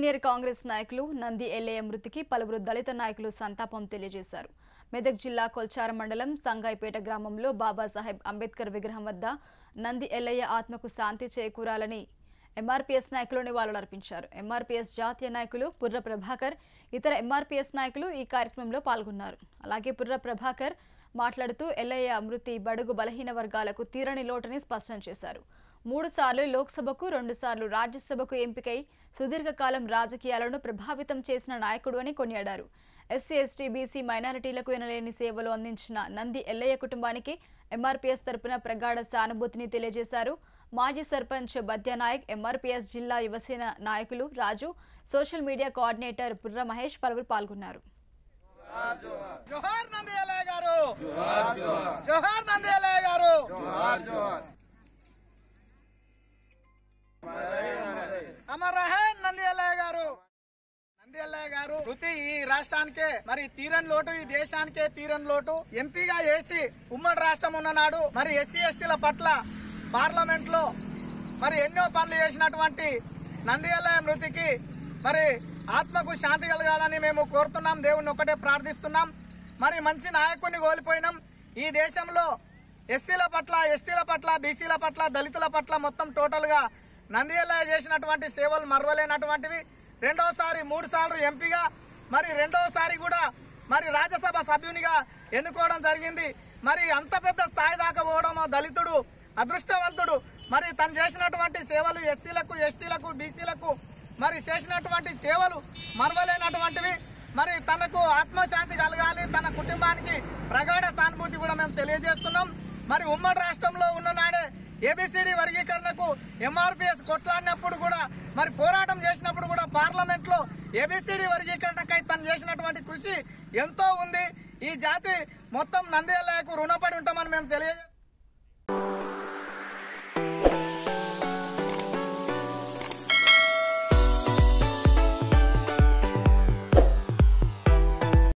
senior Congress నాయకులు నంది ఎల్లయ్య మృతికి పలువురు దళిత నాయకులు సంతాపం తెలియజేశారు మెదక్ జిల్లా కొల్చార మండలం సంగాయిపేట గ్రామంలో బాబాసాహెబ్ అంబేద్కర్ విగ్రహం వద్ద నంది ఎల్లయ్య ఆత్మకు శాంతి చేకూరాలని ఎంఆర్పీఎస్ నాయకులు నివాళులర్పించారు ఎంఆర్పీఎస్ జాతీయ నాయకులు పుర్ర ప్రభాకర్ ఇతర ఎంఆర్పీఎస్ నాయకులు ఈ కార్యక్రమంలో పాల్గొన్నారు అలాగే పుర్ర ప్రభాకర్ మాట్లాడుతూ ఎల్లయ్య మృతి బడుగు బలహీన వర్గాలకు తీరని లోటని స్పష్టం చేశారు మూడు సార్లు లోక్సభకు రెండు సార్లు రాజ్యసభకు ఎంపికై సుదీర్ఘకాలం రాజకీయాలను ప్రభావితం చేసిన నాయకుడు అని కొనియాడారు ఎస్సీ ఎస్టీ బీసీ మైనారిటీలకు ఎనలేని సేవలు అందించిన నంది ఎల్లయ్య కుటుంబానికి ఎంఆర్పీఎస్ తరపున ప్రగాఢ సానుభూతిని తెలియజేశారు మాజీ సర్పంచ్ బద్యానాయక్ ఎంఆర్పీఎస్ జిల్లా యువసేన నాయకులు Raju social media coordinator Purra Mahesh పలువురు పాల్గొన్నారు జోహార్ నంద్యాలయ్య గారు జోహార్ నంద్యాలయ్య గారు అమర్ రహే నంద్యాలయ్య గారు నంద్యాలయ్య గారు వృత్తి ఈ రాష్ట్రానికే మరి తీరని లోటు ఈ దేశానికే తీరని లోటు ఎంపీగా వేసి ఉమ్మడి రాష్ట్రం ఉన్ననాడు మరి ఎస్సీ ఎస్టీల పట్ల పార్లమెంట్ లో మరి ఎన్నో పనులు చేసినటువంటి నంద్యాలయ మృతికి మరి ఆత్మకు శాంతి కలగాలని మేము కోరుతున్నాం దేవుణ్ణి ఒకటే ప్రార్థిస్తున్నాం మరి మంచి నాయకుడిని కోల్పోయినాం ఈ దేశంలో ఎస్సీల పట్ల ఎస్టీల పట్ల బీసీల పట్ల దళితుల పట్ల మొత్తం టోటల్ గా నంద్యాలయ చేసినటువంటి సేవలు మరవలేనటువంటివి రెండోసారి మూడు సార్లు ఎంపీగా మరి రెండోసారి కూడా మరి రాజ్యసభ సభ్యునిగా ఎన్నుకోవడం జరిగింది మరి అంత పెద్ద స్థాయి దాకా పోవడం ఆ దళితుడు అదృష్టవంతుడు మరి తను చేసినటువంటి సేవలు ఎస్సీలకు ఎస్టీలకు బీసీలకు మరి చేసినటువంటి సేవలు మరవలేనటువంటివి మరి తనకు ఆత్మశాంతి కలగాలి తన కుటుంబానికి ప్రగాఢ సానుభూతి కూడా మేము తెలియజేస్తున్నాం మరి ఉమ్మడి రాష్ట్రంలో ఉన్ననాడే ఏబిసిడి వర్గీకరణకు ఎంఆర్పిఎస్ కొట్లాడినప్పుడు కూడా మరి పోరాటం చేసినప్పుడు కూడా పార్లమెంట్ లో ఏబిసిడి వర్గీకరణకై తను చేసినటువంటి కృషి ఎంతో ఉంది ఈ జాతి మొత్తం నంద్యాలకు రుణపడి ఉంటామని మేము తెలియజేస్తాం